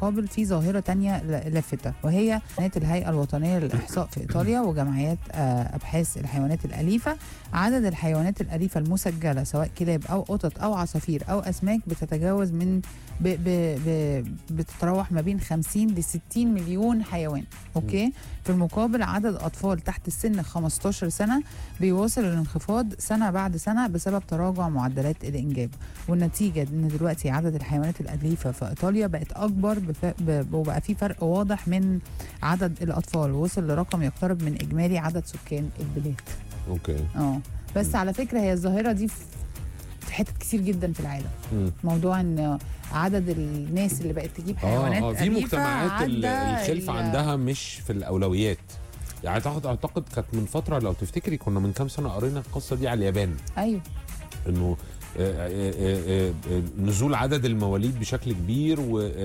المقابل في ظاهرة تانية ل- لافتة وهي بيانات الهيئة الوطنية للإحصاء في إيطاليا وجمعيات آه، أبحاث الحيوانات الأليفة عدد الحيوانات الأليفة المسجلة سواء كلاب أو قطط أو عصافير أو أسماك بتتجاوز من ب ب ب بتتراوح ما بين 50 ل 60 مليون حيوان أوكي في المقابل عدد أطفال تحت السن 15 سنة بيواصل الانخفاض سنة بعد سنة بسبب تراجع معدلات الإنجاب والنتيجة إن دلوقتي عدد الحيوانات الأليفة في إيطاليا بقت أكبر بف... ب... وبقى في فرق واضح من عدد الأطفال وصل لرقم يقترب من إجمالي عدد سكان البلاد اوكي اه بس على فكرة هي الظاهرة دي في في حتت كتير جدا في العالم مم. موضوع ان عدد الناس اللي بقت تجيب حيوانات اه اه في أليفة مجتمعات ال- عدى الخلف ال- عندها مش في الاولويات يعني اعتقد اعتقد كانت من فتره لو تفتكري كنا من كام سنه قرينا القصه دي على اليابان ايوه انه آه، آه، آه، آه، نزول عدد المواليد بشكل كبير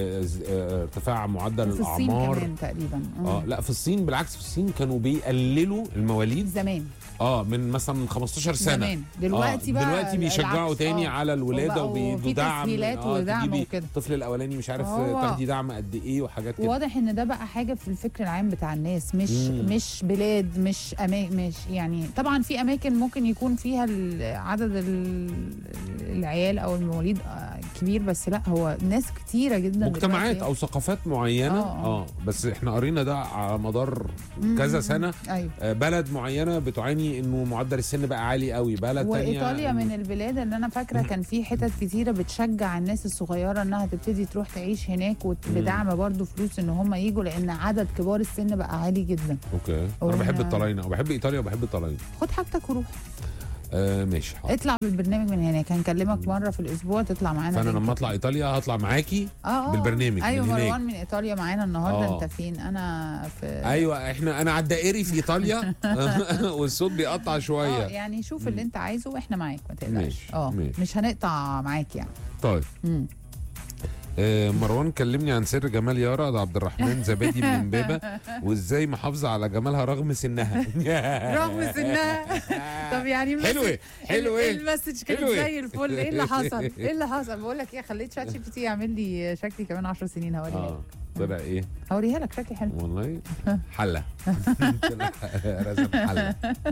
وارتفاع معدل وفي الصين الاعمار كمان تقريبا اه لا في الصين بالعكس في الصين كانوا بيقللوا المواليد زمان اه من مثلا 15 سنه زمان دلوقتي آه بقى دلوقتي بيشجعوا العكس. تاني آه. على الولاده وبقوا وبيدوا في دعم تسهيلات ودعم تجيبي وكده. الطفل الاولاني مش عارف هو- تاخدي دعم قد ايه وحاجات كده واضح ان ده بقى حاجه في الفكر العام بتاع الناس مش مم. مش بلاد مش أما مش يعني طبعا في اماكن ممكن يكون فيها ال- عدد ال- العيال او المواليد آه، كبير بس لا هو ناس كتيره جدا مجتمعات دلوقتي. او ثقافات معينه آه، آه. اه بس احنا قرينا ده على مدار مم، كذا مم، سنه ايوه آه، بلد معينه بتعاني انه معدل السن بقى عالي قوي بلد تانية وايطاليا إنه- من البلاد اللي انا فاكره كان في حتت كتيره بتشجع الناس الصغيره انها تبتدي تروح تعيش هناك وت- مم. بدعم برضه فلوس ان هم يجوا لان عدد كبار السن بقى عالي جدا اوكي هو انا بحب أنا- الطلاينه وبحب ايطاليا وبحب الطلاينه خد حاجتك وروح آه ماشي حاضر. اطلع بالبرنامج من هناك هنكلمك مره في الاسبوع تطلع معانا فانا لينك. لما اطلع ايطاليا هطلع معاكي اه آه. بالبرنامج ايوه من هناك. مروان من ايطاليا معانا النهارده آه. انت فين انا في ايوه احنا انا على الدائري في ايطاليا والصوت بيقطع اه شويه يعني شوف اللي انت عايزه واحنا معاك ما تقلقش ماشي، اه ماشي. مش هنقطع معاك يعني طيب مم. آه، مروان كلمني عن سر جمال يارا ده عبد الرحمن زبادي من امبابه وازاي محافظه على جمالها رغم سنها رغم سنها طب يعني المسج- حلوه حلوه المسج كانت حلوة. زي الفل ايه اللي حصل؟ ايه اللي حصل؟ بقول لك ايه خليت شات جي بي تي يعمل لي شكلي كمان 10 سنين هوريها اه لك طلع ايه هوريها لك شكلي حلو والله حله طلع رسم حله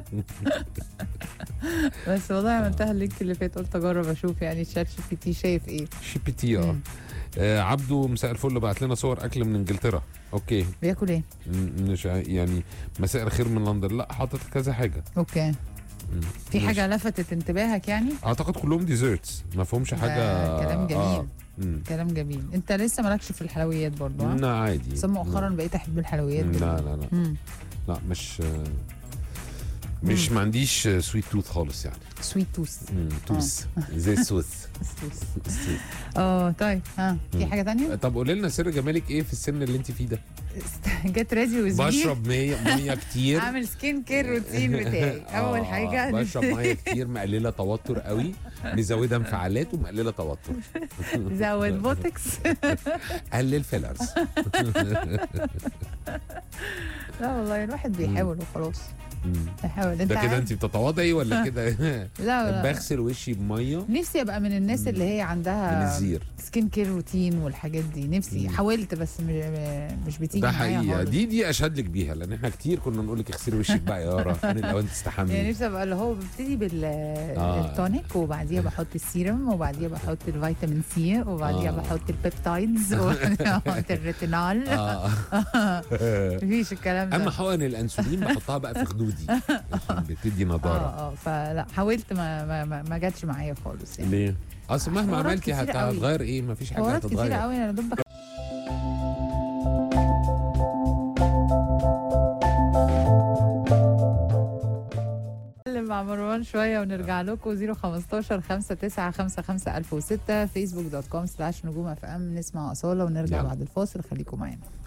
بس والله عملتها اللينك اللي فات قلت اجرب اشوف يعني شات جي بي تي شايف ايه شي بي تي اه مم. آه، عبده مساء الفل بعت لنا صور اكل من انجلترا اوكي بياكل ايه؟ م- مش ع- يعني مساء الخير من لندن لا حاطط كذا حاجه اوكي مم. في ماشي. حاجه لفتت انتباهك يعني؟ اعتقد كلهم ديزرتس ما فيهمش حاجه كلام جميل. آه. مم. كلام جميل انت لسه مالكش في الحلويات برضه ها؟ لا عادي بس مؤخرا بقيت احب الحلويات لا جدا لا لا امم لا مش مش ما عنديش سويت توث خالص يعني سويت توس مم، توث زي السوث اه طيب ها في مم. حاجه تانية؟ طب قولي لنا سر جمالك ايه في السن اللي انت فيه ده جت ريدي ويز مي بشرب مية ميه كتير اعمل سكين كير روتين بتاعي اول آه، حاجه بشرب ميه كتير مقلله توتر قوي مزوده انفعالات ومقلله توتر زود بوتكس قلل فيلرز لا والله الواحد بيحاول وخلاص مم. بيحاول انت ده كده عارف- انت بتتواضعي ولا كده لا لا بغسل وشي بميه نفسي ابقى من الناس اللي هي من عندها الزير سكين كير روتين والحاجات دي نفسي مم. حاولت بس م- م- مش بتيجي ده معايا حقيقه خالص. دي دي اشهد لك بيها لان احنا كتير كنا نقول لك اغسلي وشك بقى يا يارا انا الاوان يعني تستحملي نفسي ابقى اللي هو ببتدي بالتونيك وبعديها بحط السيرم وبعديها بحط الفيتامين سي وبعديها آه. بحط البيبتايدز وبعديها بحط الريتينول اه مفيش الكلام ده اما حقن الانسولين بحطها بقى في خدودي عشان بتدي نضاره اه اه فلا حاولت ما ما ما, ما جاتش معايا خالص يعني ليه؟ اصل مهما حوارات عملتي كتير هت- قوي. هتغير ايه؟ مفيش حاجه حوارات كتيرة هتتغير قوي انا دوب نتكلم مع مروان شويه ونرجع لكم 015 5955 1006 فيسبوك دوت كوم سلاش نجوم اف ام نسمع اصاله ونرجع يلا. بعد الفاصل خليكم معانا